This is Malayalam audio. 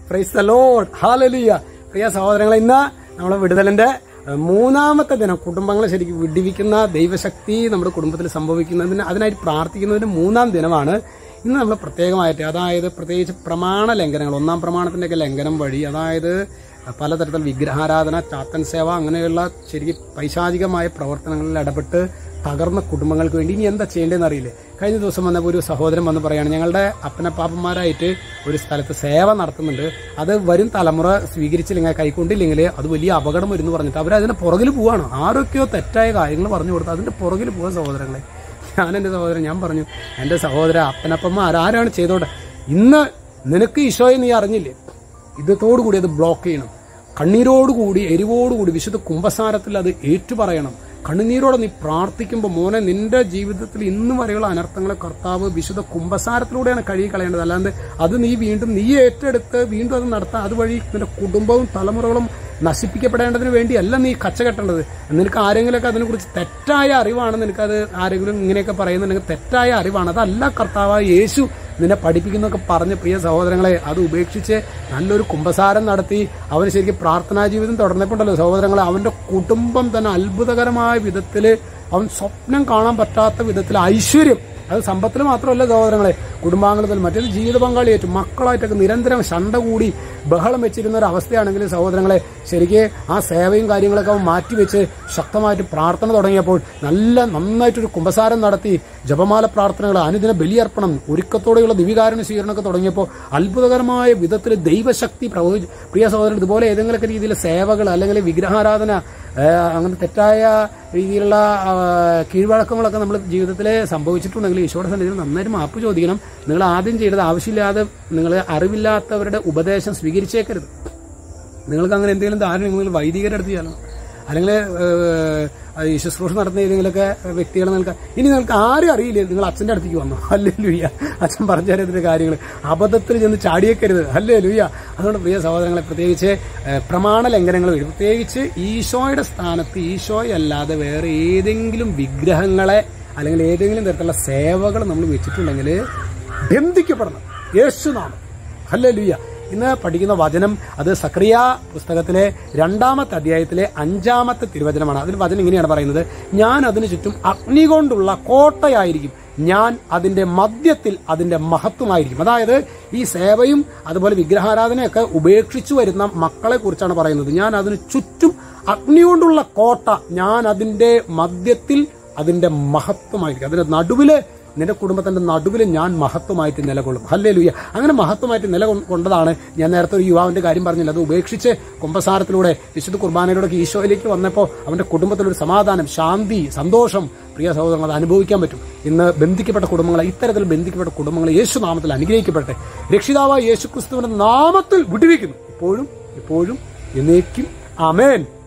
പ്രൈസ് ദ ലോർഡ് ഹാലലിയ പ്രിയ സഹോദരങ്ങളെ ഇന്ന് നമ്മളെ വിടുതലിന്റെ ഏഹ്, മൂന്നാമത്തെ ദിനം കുടുംബങ്ങളെ ശരിക്കും വിടിവിക്കുന്ന ദൈവശക്തി നമ്മുടെ കുടുംബത്തിൽ സംഭവിക്കുന്നതിന് അതിനായിട്ട് പ്രാർത്ഥിക്കുന്നതിന് മൂന്നാം ദിനമാണ് ഇന്ന് നമ്മൾ പ്രത്യേകമായിട്ട് അതായത് പ്രത്യേകിച്ച് പ്രമാണ ലംഘനങ്ങൾ ഒന്നാം പ്രമാണത്തിൻ്റെയൊക്കെ ലംഘനം വഴി അതായത് പലതരത്തിൽ വിഗ്രഹാരാധന ചാത്തൻ സേവ അങ്ങനെയുള്ള ശരിക്കും പൈശാചികമായ പ്രവർത്തനങ്ങളിൽ ഇടപെട്ട് തകർന്ന കുടുംബങ്ങൾക്ക് വേണ്ടി ഇനി എന്താ ചെയ്യേണ്ടതെന്ന് അറിയില്ലേ കഴിഞ്ഞ ദിവസം വന്നപ്പോൾ ഒരു സഹോദരൻ വന്ന് പറയാണ് ഞങ്ങളുടെ അപ്പനപ്പാപ്പന്മാരായിട്ട് ഒരു സ്ഥലത്ത് സേവ നടത്തുന്നുണ്ട് അത് വരും തലമുറ സ്വീകരിച്ചില്ലെങ്കിൽ കൈക്കൊണ്ടില്ലെങ്കിൽ അത് വലിയ അപകടം വരുന്നു പറഞ്ഞിട്ട് അവർ അതിന്റെ പുറകിൽ പോവാണ് ആരൊക്കെയോ തെറ്റായ കാര്യങ്ങൾ പറഞ്ഞു കൊടുത്ത് അതിന്റെ പുറകിൽ പോവാൻ സഹോദരങ്ങളെ ഞാൻ എൻ്റെ സഹോദരൻ ഞാൻ പറഞ്ഞു എൻ്റെ സഹോദര അപ്പനപ്പന്മാർ ആരാണ് ചെയ്തോട്ടെ ഇന്ന് നിനക്ക് ഈശോയെ നീ അറിഞ്ഞില്ലേ ഇതത്തോടുകൂടി അത് ബ്ലോക്ക് ചെയ്യണം കണ്ണീരോടുകൂടി എരിവോടുകൂടി വിശുദ്ധ കുംഭസാരത്തിൽ അത് ഏറ്റുപറയണം കണ്ണുനീരോടെ നീ പ്രാർത്ഥിക്കുമ്പോൾ മോനെ നിന്റെ ജീവിതത്തിൽ ഇന്ന് വരെയുള്ള അനർത്ഥങ്ങളെ കർത്താവ് വിശുദ്ധ കുംഭസാരത്തിലൂടെയാണ് കഴുകി കളയേണ്ടത് അല്ലാണ്ട് അത് നീ വീണ്ടും നീ ഏറ്റെടുത്ത് വീണ്ടും അത് നടത്താൻ അതുവഴി നിന്റെ കുടുംബവും തലമുറകളും നശിപ്പിക്കപ്പെടേണ്ടതിന് വേണ്ടിയല്ല നീ കച്ച കെട്ടേണ്ടത് നിനക്ക് ആരെങ്കിലുമൊക്കെ അതിനെക്കുറിച്ച് തെറ്റായ അറിവാണ് നിനക്കത് ആരെങ്കിലും ഇങ്ങനെയൊക്കെ പറയുന്നുണ്ടെങ്കിൽ തെറ്റായ അറിവാണ് അതല്ല കർത്താവ് യേശു നിന്നെ പഠിപ്പിക്കുന്നൊക്കെ പറഞ്ഞ് പ്രിയ സഹോദരങ്ങളെ അത് ഉപേക്ഷിച്ച് നല്ലൊരു കുംഭസാരം നടത്തി അവന് ശരിക്കും പ്രാർത്ഥനാ ജീവിതം തുടർന്നപ്പോണ്ടല്ലോ സഹോദരങ്ങളെ അവന്റെ കുടുംബം തന്നെ അത്ഭുതകരമായ വിധത്തിൽ അവൻ സ്വപ്നം കാണാൻ പറ്റാത്ത വിധത്തിൽ ഐശ്വര്യം അത് സമ്പത്തിൽ മാത്രമല്ല സഹോദരങ്ങളെ കുടുംബാംഗത്തിൽ മറ്റൊരു ജീവിത പങ്കാളിയായിട്ട് മക്കളായിട്ടൊക്കെ നിരന്തരം ശണ്ട കൂടി ബഹളം വെച്ചിരുന്ന ഒരു അവസ്ഥയാണെങ്കിൽ സഹോദരങ്ങളെ ശരിക്ക് ആ സേവയും കാര്യങ്ങളൊക്കെ അവൻ മാറ്റിവെച്ച് ശക്തമായിട്ട് പ്രാർത്ഥന തുടങ്ങിയപ്പോൾ നല്ല നന്നായിട്ടൊരു കുംഭസാരം നടത്തി ജപമാല പ്രാർത്ഥനകൾ അനുദിന ബലിയർപ്പണം ഒരുക്കത്തോടെയുള്ള ദിവികാരണ സ്വീകരണമൊക്കെ തുടങ്ങിയപ്പോൾ അത്ഭുതകരമായ വിധത്തിൽ ദൈവശക്തി പ്രവചി പ്രിയ സഹോദരൻ ഇതുപോലെ ഏതെങ്കിലുമൊക്കെ രീതിയിൽ സേവകൾ അല്ലെങ്കിൽ വിഗ്രഹാരാധന ഏഹ്, അങ്ങനെ തെറ്റായ രീതിയിലുള്ള ആ, കീഴ്വഴക്കങ്ങളൊക്കെ നമ്മൾ ജീവിതത്തിൽ സംഭവിച്ചിട്ടുണ്ടെങ്കിൽ ഈശോയുടെ സന്നിധിയിൽ നന്നായിട്ട് മാപ്പ് ചോദിക്കണം നിങ്ങൾ ആദ്യം ചെയ്തത് ആവശ്യമില്ലാതെ നിങ്ങൾ അറിവില്ലാത്തവരുടെ ഉപദേശം സ്വീകരിച്ചേക്കരുത് നിങ്ങൾക്ക് അങ്ങനെ എന്തെങ്കിലും ധാരണ നിങ്ങൾ വൈദികരുടെ അടുത്ത് ചെയ്യണം അല്ലെങ്കിൽ ഏഹ്, ഈ ശുശ്രൂഷ നടത്തുന്ന ഏതെങ്കിലുമൊക്കെ വ്യക്തികളെ നിങ്ങൾക്ക് ഇനി നിങ്ങൾക്ക് ആരും അറിയില്ല നിങ്ങൾ അച്ഛൻ്റെ അടുത്തേക്ക് വന്നു അല്ലേ ലുയ്യ അച്ഛൻ പറഞ്ഞു തരത്തിന്റെ കാര്യങ്ങൾ അബദ്ധത്തിൽ ചെന്ന് ചാടിയേക്കരുത് അല്ലേ ലുയ്യ അതുകൊണ്ട് പ്രിയ സഹോദരങ്ങളെ പ്രത്യേകിച്ച് ഏഹ്, പ്രമാണ ലംഘനങ്ങൾ വരും പ്രത്യേകിച്ച് ഈശോയുടെ സ്ഥാനത്ത് ഈശോയല്ലാതെ വേറെ ഏതെങ്കിലും വിഗ്രഹങ്ങളെ അല്ലെങ്കിൽ ഏതെങ്കിലും തരത്തിലുള്ള സേവകൾ നമ്മൾ വെച്ചിട്ടുണ്ടെങ്കിൽ ബന്ധിക്കപ്പെടണം യേശുനാമം അല്ലേ ലുയ്യ ഇന്ന് പഠിക്കുന്ന വചനം അത് സക്രിയ പുസ്തകത്തിലെ രണ്ടാമത്തെ അധ്യായത്തിലെ അഞ്ചാമത്തെ തിരുവചനമാണ് അതിൽ വചനം ഇങ്ങനെയാണ് പറയുന്നത് ഞാൻ അതിനു ചുറ്റും അഗ്നി കൊണ്ടുള്ള കോട്ടയായിരിക്കും ഞാൻ അതിന്റെ മധ്യത്തിൽ അതിന്റെ മഹത്വമായിരിക്കും അതായത് ഈ സേവയും അതുപോലെ വിഗ്രഹാരാധനയൊക്കെ ഉപേക്ഷിച്ചു വരുന്ന മക്കളെ കുറിച്ചാണ് പറയുന്നത് ഞാൻ അതിന് ചുറ്റും അഗ്നി കൊണ്ടുള്ള കോട്ട ഞാൻ അതിന്റെ മധ്യത്തിൽ അതിന്റെ മഹത്വമായിരിക്കും അതിന്റെ നടുവില് നിന്റെ കുടുംബത്തിന്റെ നടുവിൽ ഞാൻ മഹത്വമായിട്ട് നിലകൊള്ളും ഹല്ലേ ലുയ്യ അങ്ങനെ മഹത്വമായിട്ട് നിലകൊണ്ടതാണ് ഞാൻ നേരത്തെ ഒരു യുവാവിന്റെ കാര്യം പറഞ്ഞില്ല അത് ഉപേക്ഷിച്ച് കുംഭസാരത്തിലൂടെ വിശുദ്ധ കുർബാനയിലൂടെ ഈശോയിലേക്ക് വന്നപ്പോൾ അവന്റെ കുടുംബത്തിലൊരു സമാധാനം ശാന്തി സന്തോഷം പ്രിയ സഹോദരങ്ങൾ അത് അനുഭവിക്കാൻ പറ്റും ഇന്ന് ബന്ധിക്കപ്പെട്ട കുടുംബങ്ങളെ ഇത്തരത്തിൽ ബന്ധിക്കപ്പെട്ട കുടുംബങ്ങളെ യേശു നാമത്തിൽ അനുഗ്രഹിക്കപ്പെടട്ടെ രക്ഷിതാവായ യേശു ക്രിസ്തുവിന്റെ നാമത്തിൽ വിടുവിക്കുന്നു ഇപ്പോഴും ഇപ്പോഴും എന്നേക്കും ആമേൻ